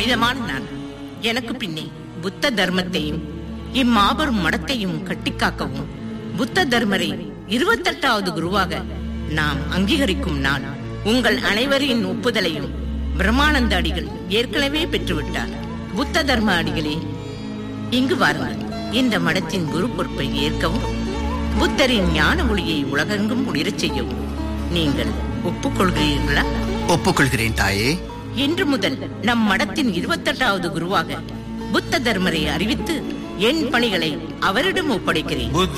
புனிதமான நான் எனக்கு பின்னே புத்த தர்மத்தையும் இம்மாபெரும் மடத்தையும் கட்டிக்காக்கவும் புத்த தர்மரை இருபத்தெட்டாவது குருவாக நாம் அங்கீகரிக்கும் நாள் உங்கள் அனைவரின் ஒப்புதலையும் பிரம்மானந்த அடிகள் ஏற்கனவே பெற்றுவிட்டார் புத்த தர்ம அடிகளே இங்கு வாருங்கள் இந்த மடத்தின் குரு பொறுப்பை ஏற்கவும் புத்தரின் ஞான ஒளியை உலகெங்கும் ஒளிரச் செய்யவும் நீங்கள் ஒப்புக்கொள்கிறீர்களா ஒப்புக்கொள்கிறேன் தாயே இன்று முதல் நம் மடத்தின் இருபத்தெட்டாவது குருவாக புத்த தர்மரை அறிவித்து என் பணிகளை அவரிடம் ஒப்படைக்கிறேன்